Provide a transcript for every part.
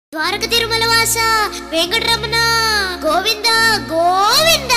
ద్వారక తిరుమల వాస వెంకటరమణ గోవింద గోవింద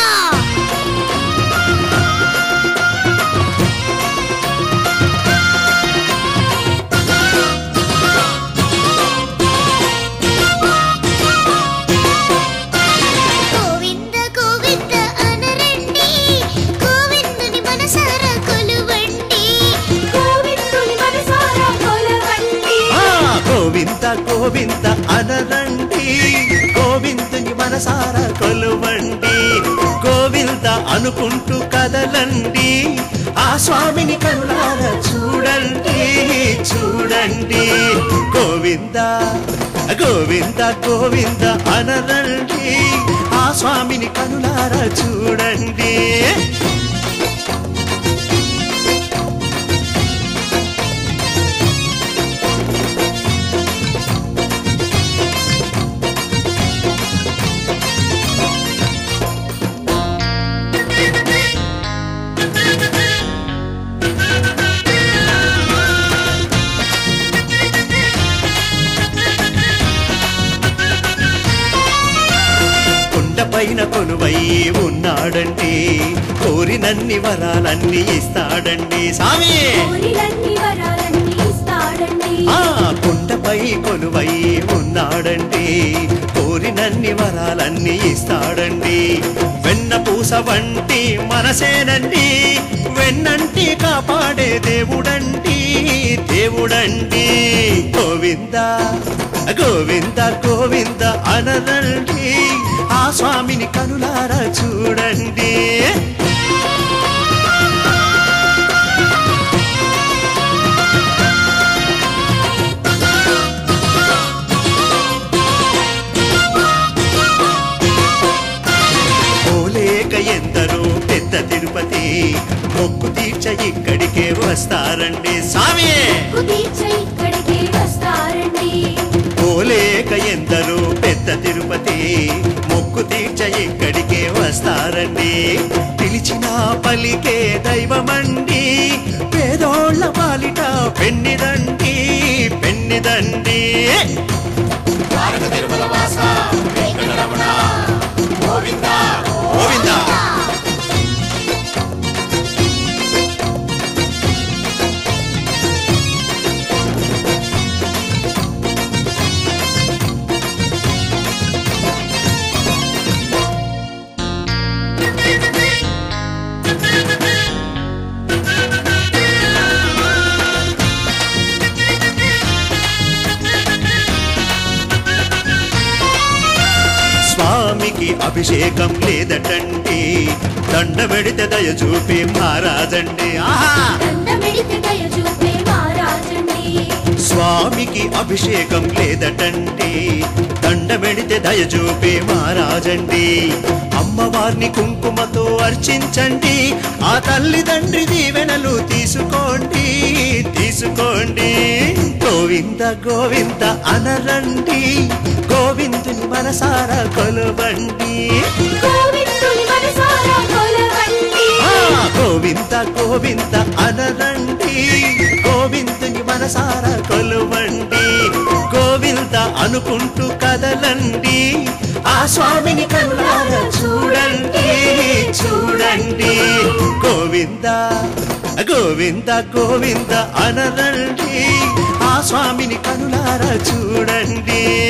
గోవింద గోవింద అనరండి గోవిందుని మనసారా కొలువండి గోవిందుని మనసారా కొలవండి. ఆ గోవింద గోవింద అనరండి గోవిందుని మనసార కొలువండి గోవింద అనుకుంటూ కదలండి ఆ స్వామిని కనులార చూడండి చూడండి గోవింద గోవింద గోవింద అనరండి ఆ స్వామిని కనులార చూడండి కొండపైన కొనువై ఉన్నాడండి కోరినన్ని వరాలన్నీ ఇస్తాడండి స్వామి కోరిలన్ని వరాలన్నీ ఇస్తాడండి. ఆ కొండపై కొలువై ఉన్నాడండి కోరినన్ని వరాలన్నీ ఇస్తాడండి వెన్న పూస వంటి మనసేనండి వెన్నంటి కాపాడే దేవుడండి దేవుడండి గోవింద గోవింద గోవింద అనరండి ఆ స్వామిని కనులారా చూడండి పోలేక ఎందరో పెద్ద తిరుపతి మొక్కు తీర్చ ఇక్కడికే వస్తారండి స్వామి కుదీర్చ ఇక్కడికి వస్తారండి. పోలేక ఎందరో పెద్ద తిరుపతి మొక్కు తీర్చ ఇక్కడికే వస్తారండి పిలిచిన పలికే దైవమండి పేదోళ్ళ పాలిట పెన్నిదండి పెన్నిదండి గోవిందా స్వామికి అభిషేకం లేదటండి దండ పెడితే దయ చూపే మహారాజండి ఆహా దండమిడితే దయ చూపే మహారాజండి. స్వామికి అభిషేకం లేదటండి దండ పెడితే దయ చూపే మహారాజండి అమ్మవారిని కుంకుమతో అర్చించండి ఆ తల్లిదండ్రి దీవెనలు తీసుకోండి తీసుకోండి గోవింద గోవింద అనరండి గోవిందుని మనసారా కొలవండి గోవిందుని మనసారా కొలవండి. ఆ గోవింద గోవింద అనరండి గోవిందుని మనసార కొలువండి గోవింద అనుకుంటూ కదలండి ఆ స్వామిని కనులార చూడండి చూడండి గోవింద గోవింద గోవింద అనరండి ఆ స్వామిని కనులార చూడండి